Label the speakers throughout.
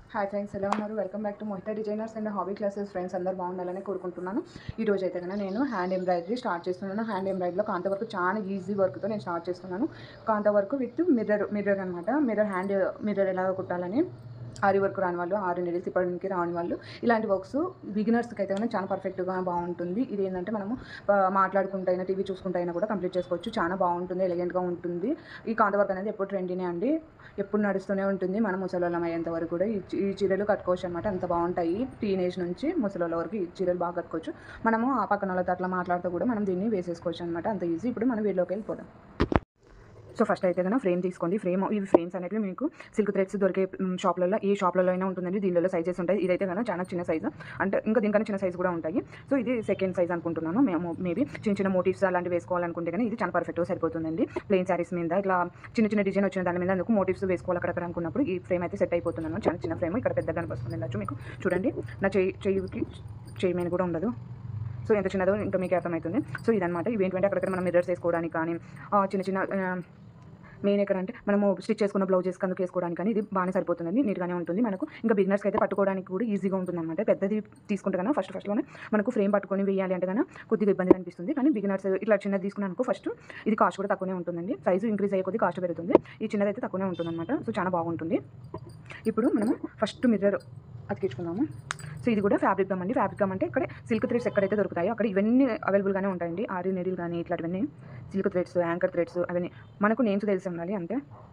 Speaker 1: hi friends ఎలా ఉన్నారు welcome back to Mohita designers and hobby classes friends అందరు బాగుండాలని కోరుకుంటున్నాను ఈ రోజు అయితే కనుక నేను హ్యాండ్ ఎంబ్రాయిడరీ స్టార్ట్ చేస్తున్నాను హ్యాండ్ ఎంబ్రాయిడరీలో కాంత వర్క్ చాలా ఈజీ వర్క్తో నేను స్టార్ట్ చేస్తున్నాను kantha work with mirror mirror అనమాట మిర్రర్ హ్యాండ్ మిర్రర్ ఎలా కుట్టాలని ఆరి వర్క్ రాని వాళ్ళు ఆరి నీడిల్స్ ఇప్పటికి రాని వాళ్ళు ఇలాంటి వర్క్స్ బిగినర్స్కి అయితే కనుక చాలా పర్ఫెక్ట్గా బాగుంటుంది ఇది ఏంటంటే మనము ఆ, మాట్లాడుకుంటూ అయినా టీవీ చూసుకుంటూ అయినా కూడా కంప్లీట్ చేసుకోవచ్చు చాలా బాగుంటుంది ఎలిగెంట్గా ఉంటుంది ఈ కాంత వర్క్ అనేది ఎప్పుడు ట్రెండీనే అండి ఎప్పుడు నడుస్తూనే ఉంటుంది మనం ముసలోళ్ళం అయ్యేంత వరకు కూడా ఈ చీ- ఈ చీరలు కట్టుకోవచ్చు అనమాట అంత బాగుంటాయి టీనేజ్ నుంచి ముసలోళ్ళ వరకు ఈ చీరలు బాగా కట్టుకోవచ్చు మనము ఆ పక్కన వాళ్ళతో అట్లా మాట్లాడుతూ కూడా మనం దీన్ని వేసేసుకోవచ్చు అనమాట అంత ఈజీ ఇప్పుడు మనం వీడియోకి వెళ్ళిపోదాం సో ఫస్ట్ అయితే కనుక ఫ్రేమ్ తీసుకోండి ఫ్రేమ్ ఇవి ఫ్రేమ్స్ అనేవి మీకు సిల్క్ థ్రెడ్స్ దొరికే మ్, షాప్లలో ఏ షాప్లలో అయినా ఉంటుందండి దీనిలో సైజెస్ ఉంటాయి ఇదైతే కనుక చాలా చిన్న సైజు అంటే ఇంకా దీనికన్నా చిన్న సైజు కూడా ఉంటాయి సో ఇది సెకండ్ సైజ్ అనుకుంటున్నాను మేము మేబీ చిన్న చిన్న మోటివ్స్ అలాంటివి వేసుకోవాలనుకుంటే కానీ ఇది చాలా పర్ఫెక్ట్గా సరిపోతుందండి ప్లెయిన్ శారీస్ మీద ఇట్లా చిన్న చిన్న డిజైన్ వచ్చిన దాని మీద అందుకు మోటివ్స్ వేసుకోవాలి అక్కడక్కడ అనుకున్నప్పుడు ఈ ఫ్రేమ్ అయితే సెట్ అయిపోతున్నాను చాలా చిన్న ఫ్రేమ్ ఇక్కడ పెద్దగా కనిపిస్తుంది ఉండొచ్చు మీకు చూడండి నా చెయ్యి చెయ్యికి చెయ్యి మీద కూడా ఉండదు సో ఎంత చిన్నదో ఇంకా మీకు అర్థమవుతుంది సో ఇదనమాట ఇవి ఏంటంటే అక్కడక్కడ మనం మిర్రర్స్ వేసుకోవడానికి కానీ ఆ, చిన్న చిన్న ఆ, మెయిన్ ఎక్కడ అంటే మనము స్టిచ్ చేసుకున్న బ్లౌజెస్ అందుకు వేసుకోవడానికి కానీ ఇది బాగానే సరిపోతుందండి నీట్గానే ఉంటుంది మనకు ఇంకా బిగినర్స్కి అయితే పట్టుకోవడానికి కూడా ఈజీగా ఉంటుంది అనమాట పెద్దది తీసుకుంటే కన్నా ఫస్ట్ ఫస్ట్లోనే మనకు ఫ్రేమ్ పట్టుకొని వేయాలి అంటే కన్నా కొద్దిగా ఇబ్బంది అనిపిస్తుంది కానీ బిగినర్స్ ఇట్లా చిన్నది తీసుకున్నాను అనుకో ఫస్ట్ ఇది కాస్ట్ కూడా తక్కువనే ఉంటుందండి సైజు ఇంక్రీజ్ అయ్యే కొద్ది కాస్ట్ పెరుగుతుంది ఈ చిన్నది అయితే తక్కువనే ఉంటుంది అనమాట సో చాలా బాగుంటుంది ఇప్పుడు మనము ఫస్ట్ మిర్రర్ అతికించుకుందాము సో ఇది కూడా ఫ్యాబ్రిక్ గమ్ అండి ఫ్యాబ్రిక్ గమ్ అంటే ఇక్కడ సిల్క్ థ్రెడ్స్ ఎక్కడైతే దొరుకుతాయో అక్కడ ఇవన్నీ అవైలబుల్గానే ఉంటాయండి ఆరి నెడిల్ కానీ ఇట్లాంటివన్నీ సిల్క్ థ్రెడ్స్ యాంకర్ థ్రెడ్స్ అవన్నీ మనకు నేమ్స్ తెలిసి ఉండాలి అంతే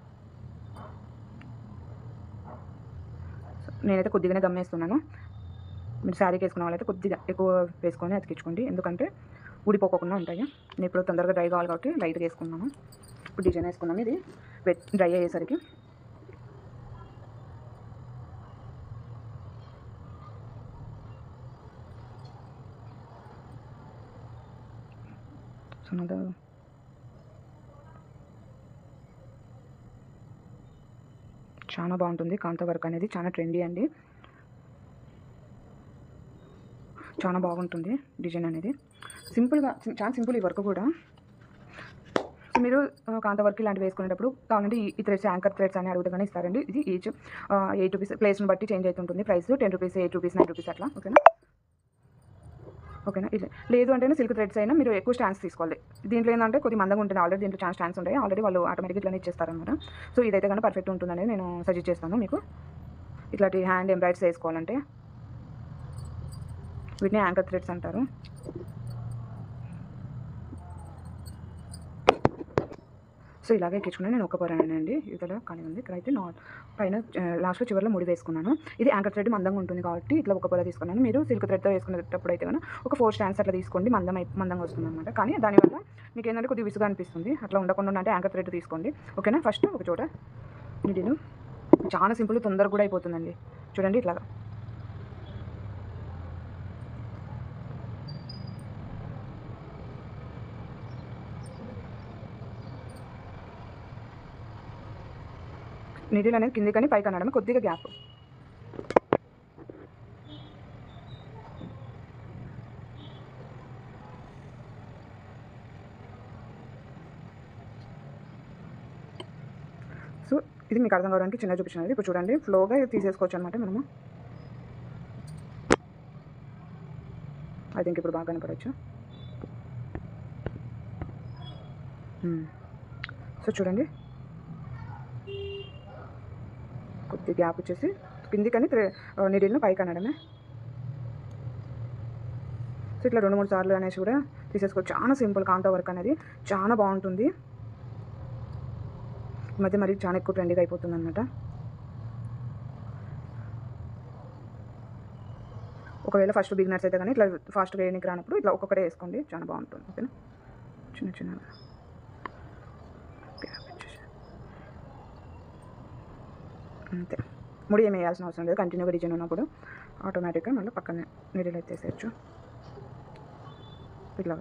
Speaker 1: సో నేనైతే కొద్దిగానే గమ్మేస్తున్నాను మీరు శారీకి వేసుకున్న వాళ్ళైతే కొద్దిగా ఎక్కువ వేసుకొని అతికించుకోండి ఎందుకంటే ఊడిపోకుండా ఉంటాయి నేను ఇప్పుడు తొందరగా డ్రై కావాలి కాబట్టి లైట్గా వేసుకున్నాను ఇప్పుడు డిజైన్ వేసుకున్నాము ఇది వెట్ డ్రై అయ్యేసరికి సో నాది చాలా బాగుంటుంది కాంత వర్క్ అనేది చాలా ట్రెండీ అండి చాలా బాగుంటుంది డిజైన్ అనేది సింపుల్గా చాలా సింపుల్ ఈ వర్క్ కూడా సో మీరు ఆ, కాంత వర్క్ ఇలాంటివి వేసుకునేటప్పుడు కావాలంటే ఈ- ఈ థ్రెడ్స్ యాంకర్ థ్రెడ్స్ అని అడుగుతానే ఇస్తారండి ఇది ఈచ్ ఎయిట్ రూపీస్ ప్లేస్ని బట్టి చేంజ్ అవుతుంటుంది price ten rupees eight rupees nine rupees అట్లా ఓకేనా ఓకేనా ఇట్లా లేదు అంటే సిల్క్ థ్రెడ్స్ అయినా మీరు ఎక్కువ స్టాండ్స్ తీసుకోవాలి దీంట్లో ఏంటంటే కొద్ది మందంగా ఉంటుంది ఆల్రెడీ దీంట్లో చాలా స్టాండ్స్ ఉంటాయి ఆల్రెడీ వాళ్ళు ఆటోమేటిక్గా ఇట్లానే ఇచ్చేస్తారనమాట సో ఇదైతే కానీ పర్ఫెక్ట్ ఉంటుందనేది నేను సజెస్ట్ చేస్తాను మీకు ఇట్లాంటి హ్యాండ్ ఎంబ్రాయిడ్స్ వేసుకోవాలంటే వీటిని యాంకర్ థ్రెడ్స్ అంటారు సో ఇలాగే ఎక్కించుకున్నాను నేను ఒక పొరానండి ఇతర కానీ ఉంది ఇక్కడైతే నా పైన లాస్ట్లో చివరిలో ముడి వేసుకున్నాను ఇది యాంకర్ థ్రెడ్ మందంగా ఉంటుంది కాబట్టి ఇట్లా ఒక పొర తీసుకున్నాను మీరు సిల్క్ థ్రెడ్తో వేసుకునేటప్పుడు అయితే కనుక ఒక ఫోర్ స్టాండ్స్ అట్లా తీసుకోండి మందం అయి- మందంగా వస్తుంది అనమాట కానీ దానివల్ల మీకు ఏంటంటే కొద్దిగా విసుగా అనిపిస్తుంది అట్లా ఉండకుండా అంటే యాంకర్ థ్రెడ్ తీసుకోండి ఓకేనా ఫస్ట్ ఒక చోట నీడిలు చాలా సింపుల్ తొందరగా కూడా అయిపోతుందండి చూడండి ఇట్లాగా నీడిల్ అనేది కింది కానీ పైకి అనడమే కొద్దిగా గ్యాప్ సో ఇది మీకు అర్థం కావడానికి చిన్న చూపించినది ఇప్పుడు చూడండి ఫ్లోగా తీసేసుకోవచ్చు అనమాట మనము ఐ థింక్ ఇప్పుడు బాగా కనపడవచ్చు సో చూడండి కొద్ది గ్యాప్ వచ్చేసి కిందికని నీడిల్ను పైకి అనడమే సో ఇట్లా రెండు మూడు సార్లు అనేసి కూడా తీసేసుకోవచ్చు చాలా సింపుల్ కాంతా వర్క్ అనేది చాలా బాగుంటుంది ఈ మధ్య మరి చాలా ఎక్కువ ట్రెండింగ్ అయిపోతుంది అనమాట ఒకవేళ ఫస్ట్ బిగినర్స్ అయితే కానీ ఇట్లా ఫాస్ట్గా వేయడానికి రానప్పుడు ఇట్లా ఒక్కొక్కటే వేసుకోండి చాలా బాగుంటుంది ఓకేనా చిన్న చిన్న అంతే ముడి ఏమి వేయాల్సిన అవసరం లేదు కంటిన్యూగా డిజైన్ ఉన్నప్పుడు ఆటోమేటిక్గా మళ్ళీ పక్కనే నీళ్ళు ఎత్తేసేయచ్చు ఇట్లాగా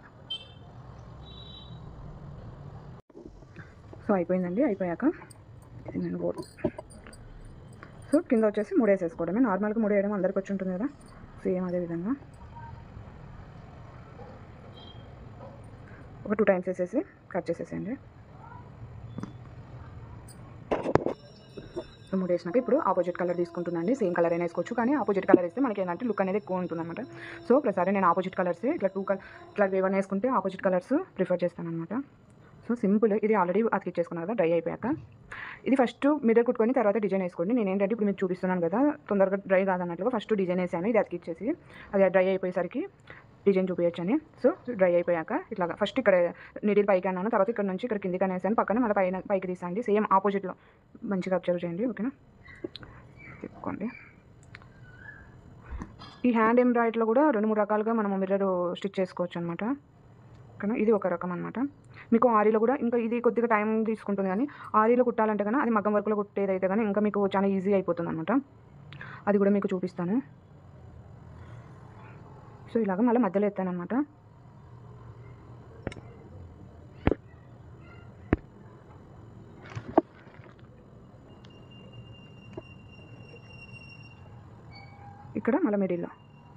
Speaker 1: సో అయిపోయిందండి అయిపోయాక ఇది నేను బోర్డు సో కింద వచ్చేసి ముడేసేసుకోవడమే నార్మల్గా ముడేయడం అందరికి వచ్చి ఉంటుంది కదా సేమ్ అదే విధంగా ఒక టూ టైమ్స్ వేసేసి కట్ చేసేసేయండి సో మూడు వేసినాక ఇప్పుడు ఆపోజిట్ కలర్ తీసుకుంటున్నాను సేమ్ కలర్ అయినా వేసుకోవచ్చు కానీ ఆపోజిట్ కలర్ వేస్తే మనకి ఏంటంటే లుక్ అనేది ఎక్కువ ఉంటుంది అనమాట సో ప్రతిసారి నేను ఆపోజిట్ కలర్స్ ఇట్లా టూ కలర్ ఇట్లా ఏమైనా వేసుకుంటే ఆపోజిట్ కలర్స్ ప్రిఫర్ చేస్తాను అనమాట సో సింపుల్ ఇది ఆల్రెడీ అతికిచ్చేసుకున్నాను కదా డ్రై అయిపోయాక ఇది ఫస్ట్ మిర్రర్ కుట్టుకొని తర్వాత డిజైన్ వేసుకోండి నేను ఏంటంటే ఇప్పుడు మీకు చూపిస్తున్నాను కదా తొందరగా డ్రై కాదన్నట్లుగా ఫస్ట్ డిజైన్ వేసాను ఇది అతికిచ్చేసి అది డ్రై అయిపోయేసరికి డిజైన్ చూపించచ్చు అని సో డ్రై అయిపోయాక ఇట్లా ఫస్ట్ ఇక్కడ నీడిల్ పైకి అన్నాను తర్వాత ఇక్కడ నుంచి ఇక్కడ కిందికి అనేసాను పక్కన మళ్ళీ పైన పైకి తీసండి సేమ్ ఆపోజిట్లో మంచిగా అబ్జర్వ్ చేయండి ఓకేనా తిప్పుకోండి ఈ హ్యాండ్ ఎంబ్రాయిడరీలో కూడా రెండు మూడు రకాలుగా మనం మిర్రర్ స్టిచ్ చేసుకోవచ్చు అనమాట ఓకేనా ఇది ఒక రకం అనమాట మీకు ఆరీలో కూడా ఇంకా ఇది కొద్దిగా టైం తీసుకుంటుంది కానీ ఆరీలో కుట్టాలంటే కానీ అది మగ్గం వర్క్లో కుట్టేదైతే కానీ ఇంకా మీకు చాలా ఈజీ అయిపోతుంది అనమాట అది కూడా మీకు చూపిస్తాను సో ఇలాగ మళ్ళీ మధ్యలో ఎత్తాను అనమాట ఇక్కడ మళ్ళీ మిడిల్లో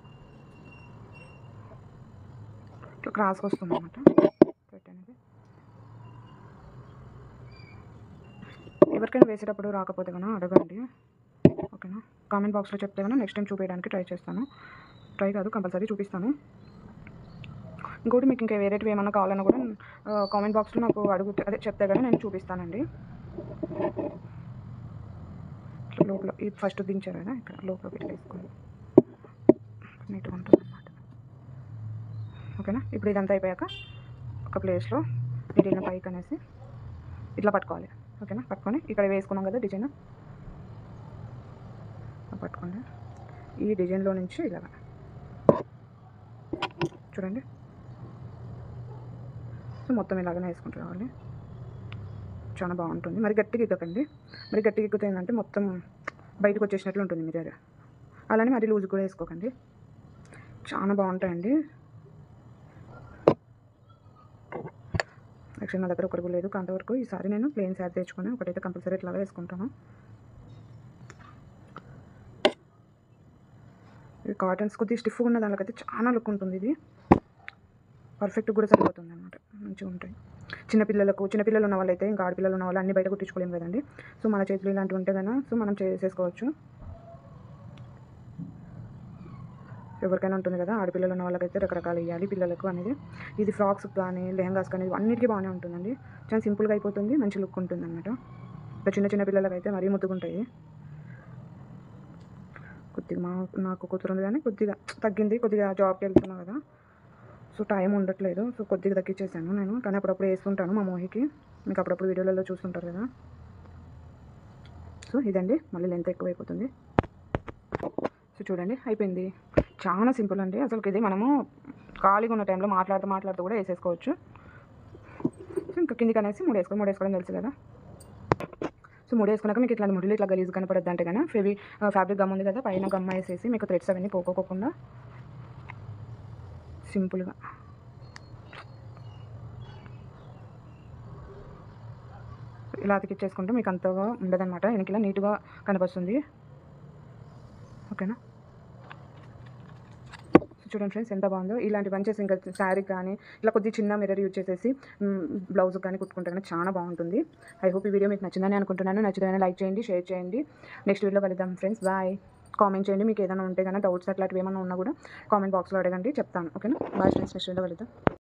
Speaker 1: ఇట్లా క్రాస్కి వస్తుంది అనమాట పెట్టనేది ఎవరికైనా వేసేటప్పుడు రాకపోతే కన్నా అడగండి ఓకేనా కామెంట్ బాక్స్లో చెప్తే కన్నా నెక్స్ట్ టైం చూపించడానికి ట్రై చేస్తాను ట్రై కాదు కంపల్సరీ చూపిస్తాను ఇంకోటి మీకు ఇంకా వేరేటివి ఏమన్నా కావాలన్నా కూడా కామెంట్ బాక్స్లో నాకు అడుగుతే అదే చెప్తే కానీ నేను చూపిస్తానండి ఇట్లా లోపల ఇది ఫస్ట్ దించారు కదా ఇక్కడ లోపల ఇట్లా వేసుకోండి నీట్గా ఉంటుంది అన్నమాట ఓకేనా ఇప్పుడు ఇదంతా అయిపోయాక ఒక ప్లేస్లో నీటిని పైకి అనేసి ఇట్లా పట్టుకోవాలి ఓకేనా పట్టుకొని ఇక్కడ వేసుకున్నాం కదా డిజైన్ పట్టుకోండి ఈ డిజైన్లో నుంచి ఇలాగ చూడండి సో మొత్తం ఇలాగనే వేసుకుంటూ రావాలి చాలా బాగుంటుంది మరి గట్టిగా ఎక్కకండి మరి గట్టిగా ఎక్కుతే ఏంటంటే మొత్తం బయటకు వచ్చేసినట్లు ఉంటుంది మిర్రర్ అలానే మరి లూజ్ కూడా వేసుకోకండి చాలా బాగుంటాయండి యాక్చువల్ నా దగ్గర ఒకటి కూడా లేదు అంతవరకు ఈసారి నేను ప్లెయిన్ శారీ తెచ్చుకొని ఒకటైతే కంపల్సరీ ఇట్లాగా వేసుకుంటాను ఇది కాటన్స్ కొద్దిగా స్టిఫ్గా ఉన్న దానికైతే చాలా లుక్ ఉంటుంది ఇది పర్ఫెక్ట్ కూడా సరిపోతుంది అనమాట మంచిగా ఉంటాయి చిన్నపిల్లలకు చిన్నపిల్లలు ఉన్న వాళ్ళైతే ఇంకా ఆడపిల్లలు ఉన్న వాళ్ళు అన్ని బయట కుట్టించుకోలేము కదండి సో మన చేతులు ఇలాంటివి ఉంటే కదా సో మనం చేసేసుకోవచ్చు ఎవరికైనా ఉంటుంది కదా ఆడపిల్లలు ఉన్న వాళ్ళకైతే రకరకాలు ఇవ్వాలి పిల్లలకు అనేది ఇది ఫ్రాక్స్ కానీ లెహంగాస్ కానీ అన్నిటికీ బాగానే ఉంటుందండి చాలా సింపుల్గా అయిపోతుంది మంచి లుక్ ఉంటుంది అనమాట ఇంకా చిన్న చిన్న పిల్లలకైతే మరీ ముద్దుకుంటాయి కొద్దిగా మా నాకు కుదురుంది కానీ కొద్దిగా తగ్గింది కొద్దిగా జాబ్కి వెళ్తున్నా కదా సో టైం ఉండట్లేదు సో కొద్దిగా తగ్గించేసాను నేను కానీ అప్పుడప్పుడు వేస్తుంటాను మా మోహికి మీకు అప్పుడప్పుడు వీడియోలలో చూస్తుంటారు కదా సో ఇదండి మళ్ళీ లెంత్ ఎక్కువ అయిపోతుంది సో చూడండి అయిపోయింది చాలా సింపుల్ అండి అసలు ఇది మనము ఖాళీగా ఉన్న టైంలో మాట్లాడుతూ మాట్లాడుతూ కూడా వేసేసుకోవచ్చు సో ఇంకా కిందికి అనేసి మూడు వేసుకో మూడు వేసుకోవడం తెలుసు కదా సో మూడు వేసుకున్నాక మీకు ఇట్లా ముడిలు ఇట్లా గలీజ్ కనపడద్దు అంటే కానీ ఫెవి ఫ్యాబ్రిక్ గమ్ ఉంది కదా పైన గమ్ వేసేసి మీకు థ్రెడ్స్ అవన్నీ పోకోకుండా సింపుల్గా ఇలా అతికిచ్చేసుకుంటే మీకు అంతగా ఉండదన్నమాట వెనకలా నీట్గా కనిపిస్తుంది ఓకేనా సో చూడండి ఫ్రెండ్స్ ఎంత బాగుందో ఇలాంటి బంచెస్ ఇంకా శారీ కానీ ఇలా కొద్దిగా చిన్న మిర్రర్ యూజ్ చేసేసి బ్లౌజ్ కానీ కుట్టుకుంటే కానీ చాలా బాగుంటుంది ఐ హోప్ ఈ వీడియో మీకు నచ్చిందని అనుకుంటున్నాను నచ్చిందని లైక్ చేయండి షేర్ చేయండి నెక్స్ట్ వీడియోలో కలుద్దాం ఫ్రెండ్స్ బాయ్ కామెంట్ చేయండి మీకు ఏదైనా ఉంటే కానీ డౌట్స్ అట్లాంటివి ఏమైనా ఉన్నా కూడా కామెంట్ బాక్స్లో అడగండి చెప్తాను ఓకేనా బాయ్ ఫ్రెండ్స్ నెక్స్ట్ వీడియోలో కలుద్దాం